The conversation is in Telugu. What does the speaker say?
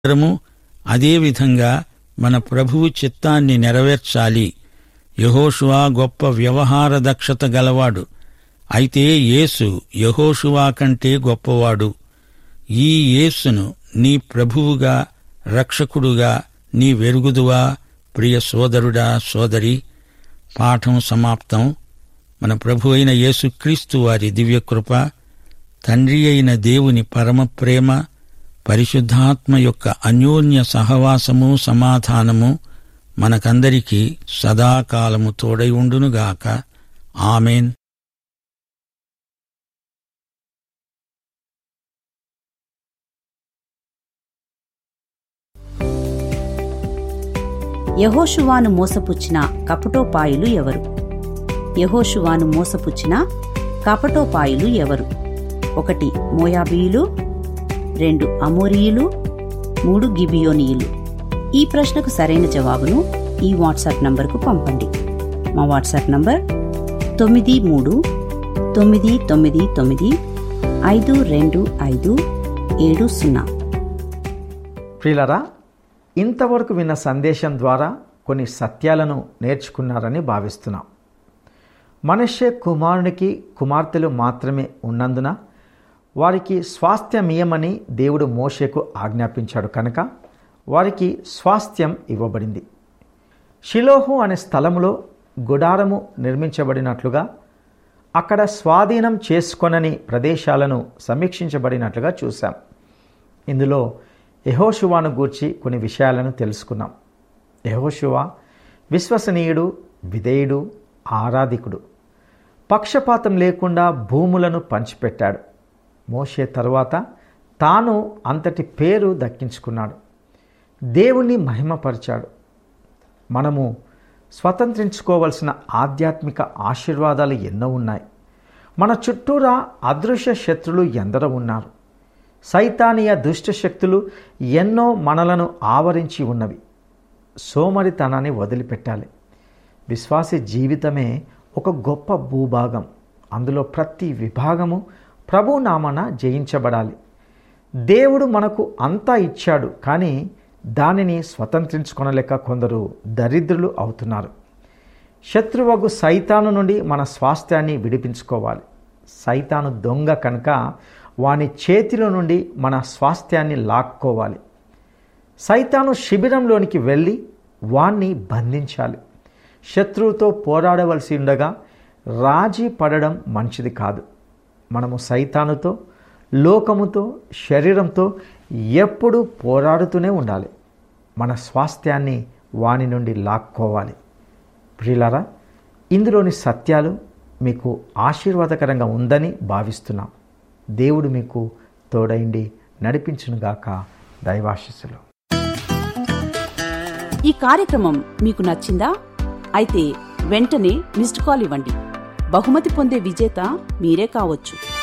మనమందరము అదేవిధంగా మన ప్రభువు చిత్తాన్ని నెరవేర్చాలి యహోషువా గొప్ప వ్యవహార దక్షత గలవాడు అయితే యేసు యహోషువా కంటే గొప్పవాడు ఈ యేసును నీ ప్రభువుగా రక్షకుడుగా నీ వెరుగుదువా ప్రియ సోదరుడా సోదరి పాఠం సమాప్తం మన ప్రభు అయిన యేసుక్రీస్తు వారి దివ్యకృప తండ్రి అయిన దేవుని పరమ ప్రేమ పరిశుద్ధాత్మ యొక్క అన్యోన్య సహవాసము సమాధానము మనకందరికీ సదాకాలము తోడై ఉండునుగాక ఆమెన్ యహోషువాను మోసపుచ్చిన కపటోపాయులు ఎవరు యహోషువాను మోసపుచ్చిన కపటోపాయులు ఎవరు ఒకటి మోయాబీయులు రెండు అమోరీయులు మూడు గిబియోనీయులు ఈ ప్రశ్నకు సరైన జవాబును ఈ వాట్సాప్ నంబర్కు పంపండి మా వాట్సాప్ నంబర్ తొమ్మిది మూడు తొమ్మిది తొమ్మిది తొమ్మిది ఐదు రెండు ఐదు ఏడు సున్నా ప్రియులరా ఇంతవరకు విన్న సందేశం ద్వారా కొన్ని సత్యాలను నేర్చుకున్నారని భావిస్తున్నాం మనుష్య కుమారునికి కుమార్తెలు మాత్రమే ఉన్నందున వారికి స్వాస్థ్యమియమని దేవుడు మోషేకు ఆజ్ఞాపించాడు కనుక వారికి స్వాస్థ్యం ఇవ్వబడింది షిలోహు అనే స్థలములో గుడారము నిర్మించబడినట్లుగా అక్కడ స్వాధీనం చేసుకొనని ప్రదేశాలను సమీక్షించబడినట్లుగా చూశాం ఇందులో యహోశువాను గూర్చి కొన్ని విషయాలను తెలుసుకున్నాం యహోశువ విశ్వసనీయుడు విధేయుడు ఆరాధికుడు పక్షపాతం లేకుండా భూములను పంచిపెట్టాడు మోషే తరువాత తాను అంతటి పేరు దక్కించుకున్నాడు దేవుణ్ణి మహిమపరిచాడు మనము స్వతంత్రించుకోవలసిన ఆధ్యాత్మిక ఆశీర్వాదాలు ఎన్నో ఉన్నాయి మన చుట్టూరా అదృశ్య శత్రులు ఎందరో ఉన్నారు సైతానీయ దుష్ట శక్తులు ఎన్నో మనలను ఆవరించి ఉన్నవి సోమరితనాన్ని వదిలిపెట్టాలి విశ్వాసి జీవితమే ఒక గొప్ప భూభాగం అందులో ప్రతి విభాగము ప్రభు నామన జయించబడాలి దేవుడు మనకు అంతా ఇచ్చాడు కానీ దానిని స్వతంత్రించుకొనలేక కొందరు దరిద్రులు అవుతున్నారు శత్రువగు సైతాను నుండి మన స్వాస్థ్యాన్ని విడిపించుకోవాలి సైతాను దొంగ కనుక వాని చేతిలో నుండి మన స్వాస్థ్యాన్ని లాక్కోవాలి సైతాను శిబిరంలోనికి వెళ్ళి వాణ్ణి బంధించాలి శత్రువుతో పోరాడవలసి ఉండగా రాజీ పడడం మంచిది కాదు మనము సైతానుతో లోకముతో శరీరంతో ఎప్పుడూ పోరాడుతూనే ఉండాలి మన స్వాస్థ్యాన్ని వాని నుండి లాక్కోవాలి ప్రియులారా ఇందులోని సత్యాలు మీకు ఆశీర్వాదకరంగా ఉందని భావిస్తున్నాం దేవుడు మీకు తోడైండి నడిపించునుగాక దైవాశిస్సులు ఈ కార్యక్రమం మీకు నచ్చిందా అయితే వెంటనే మిస్డ్ కాల్ ఇవ్వండి బహుమతి పొందే విజేత మీరే కావచ్చు